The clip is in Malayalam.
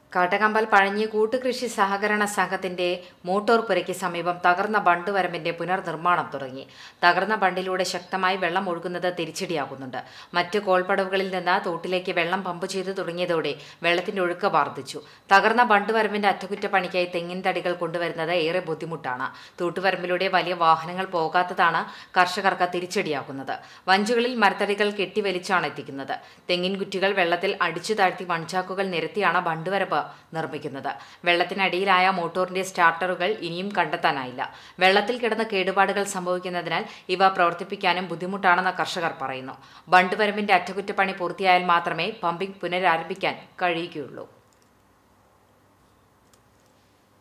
കാട്ടകമ്പൽ പഴഞ്ഞി കൂട്ടുകൃഷി സഹകരണ സംഘത്തിന്റെ മോട്ടോർ പുരയ്ക്ക് സമീപം തകർന്ന ബണ്ട് വരമ്പിന്റെ പുനർനിർമ്മാണം തുടങ്ങി തകർന്ന ബണ്ടിലൂടെ ശക്തമായി വെള്ളം ഒഴുകുന്നത് തിരിച്ചടിയാകുന്നുണ്ട് മറ്റ് കോൾപടവുകളിൽ നിന്ന് തോട്ടിലേക്ക് വെള്ളം പമ്പ് ചെയ്തു തുടങ്ങിയതോടെ വെള്ളത്തിന്റെ ഒഴുക്ക് വർദ്ധിച്ചു തകർന്ന ബണ്ട് വരമ്പിന്റെ അറ്റകുറ്റപ്പണിക്കായി തെങ്ങിൻ തടികൾ കൊണ്ടുവരുന്നത് ഏറെ ബുദ്ധിമുട്ടാണ് തൂട്ടുവരമ്പിലൂടെ വലിയ വാഹനങ്ങൾ പോകാത്തതാണ് കർഷകർക്ക് തിരിച്ചടിയാകുന്നത് വഞ്ചുകളിൽ മരത്തടികൾ കെട്ടിവലിച്ചാണ് എത്തിക്കുന്നത് തെങ്ങിൻ കുറ്റികൾ വെള്ളത്തിൽ അടിച്ചു താഴ്ത്തി മൺചാക്കുകൾ നിരത്തിയാണ് ബണ്ട് വരമ്പ് നിർമ്മിക്കുന്നത് വെള്ളത്തിനടിയിലായ മോട്ടോറിന്റെ സ്റ്റാർട്ടറുകൾ ഇനിയും കണ്ടെത്താനായില്ല വെള്ളത്തിൽ കിടന്ന് കേടുപാടുകൾ സംഭവിക്കുന്നതിനാൽ ഇവ പ്രവർത്തിപ്പിക്കാനും ബുദ്ധിമുട്ടാണെന്ന് കർഷകർ പറയുന്നു ബണ്ട് വരമ്പിന്റെ അറ്റകുറ്റപ്പണി പൂർത്തിയായാൽ മാത്രമേ പമ്പിംഗ് പുനരാരംഭിക്കാൻ കഴിയുകയുള്ളൂ